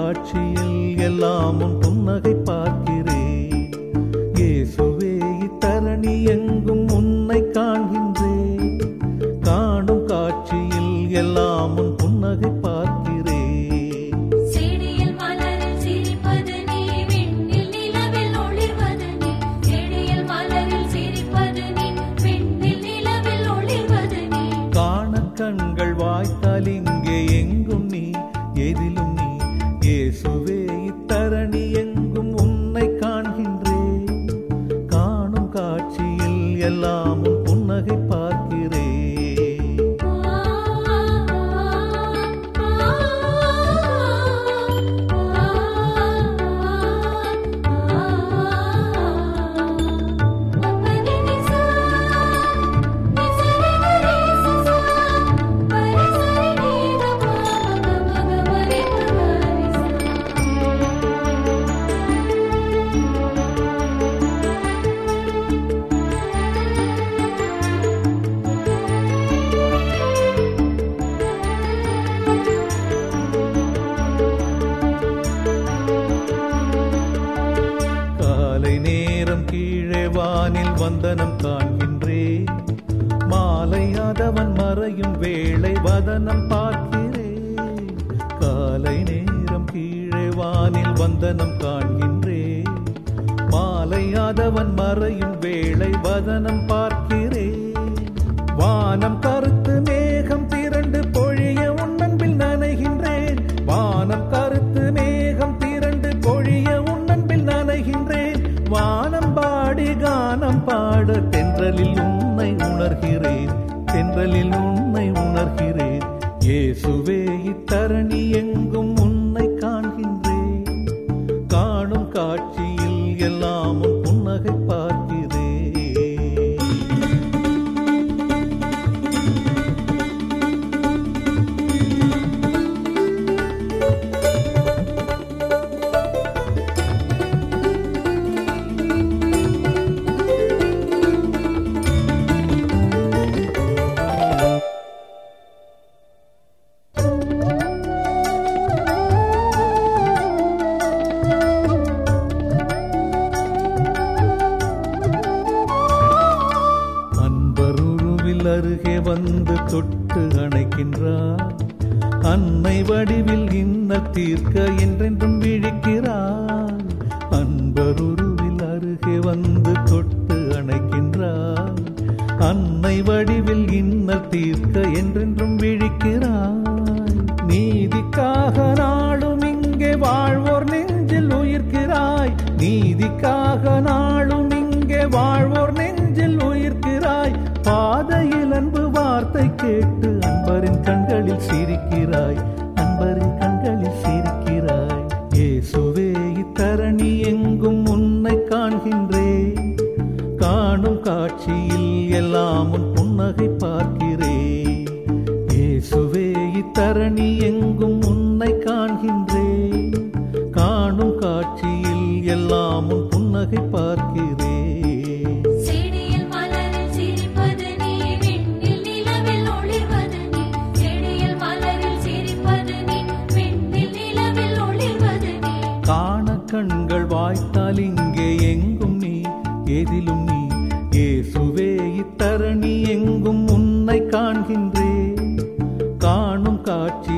காட்சியில் எல்லாம் உன் புன்னகை பார்க்கிறேன் இயேசுவே இத்தரணி எங்கும் உன்னை காண்கின்றேன் காணும் காட்சியில் எல்லாம் உன் புன்னகை பார்க்கிறேன் செடியில் மலரில் சிரிப்பது நீ விண்ணில் நிலவில் ஒளிர்வது நீ செடியில் மலரில் சிரிப்பது நீ விண்ணில் நிலவில் ஒளிர்வது நீ காண கண்கள் வாய்த்தால் இங்கே எங்கும் நீ எதிலும் நீ இயேசுவே இத்தரணி எங்கும் உன்னை காண்கின்றேன் காணும் காட்சியில் எல்லாம் உன் புன்னகை பார்க்கிறேன் காலை நேரம் கீழே வானில் வந்தனம் காண்கின்றேன் மாலையாதவன் மறையும் வேளை வதனம் பார்க்கிறேன் காலை நேரம் கீழே வானில் வந்தனம் காண்கின்றேன் மாலையாதவன் மறையும் வேளை வதனம் பார்க்கிறேன் வானம் கருத்து மேகம் திரண்டு பொழிய உன்னன்பில் நனைகின்றேன் வானம் கருத்து மேகம் திரண்டு பொழிய உன்னன்பில் நனைகின்றேன் வானம் பாடி கானம் பாட தென்றலில் உன்னை உணர்கிறேன் தென்றலில் உன்னை உணர்கிறேன் இயேசுவே இத்தரணி எங்கும் உன்னை காண்கின்றேன் காணும் காட்சியில் எல்லாம் உன் புன்னகை பார்க்கிறேன் அன்பருருவில் அருகே வந்து தொட்டு அணைக்கின்றார் அன்னை வடிவில் இன்னல் தீர்க்க என்றென்றும் விழிக்கிறார் அன்பருருவில் அருகே வந்து தொட்டு அணைக்கின்றார் அன்னை வடிவில் இன்னல் தீர்க்க என்றென்றும் விழிக்கிறாய் நீதிக்காக நாளும் இங்கே வாழ்வோர் நெஞ்சில் உயிர்க்கிறாய் நீதிக்காக நாளும் இங்கே வாழ்வோர் நெஞ்சில் உயிர்க்கிறாய் பாதையில் அன்பு வார்த்தை கேட்டு அன்பரின் கண்களில் சிரிக்கிறாய் அன்பரின் கண்களில் சிரிக்கிறாய் இயேசுவே இத்தரணி எங்கும் உன்னை காண்கின்றேன் காணும் காட்சியில் எல்லாம் உன் புன்னகை பார்க்கிறேன் இயேசுவே இத்தரணி எங்கும் உன்னை காண்கின்றேன் காணும் காட்சியில் எல்லாம் உன் புன்னகை பார்க்கிறேன் செடியில் மலரில் சிரிப்பது நீ விண்ணில் நிலவில் ஒளிர்வது நீ செடியில் மலரில் சிரிப்பது நீ விண்ணில் நிலவில் ஒளிர்வது நீ காண கண்கள் வாய்த்தால் இங்கே எங்கும் நீ எதிலும் நீ இயேசுவே இத்தரணி எங்கும் உன்னை காண்கின்றேன் காணும் காட்சி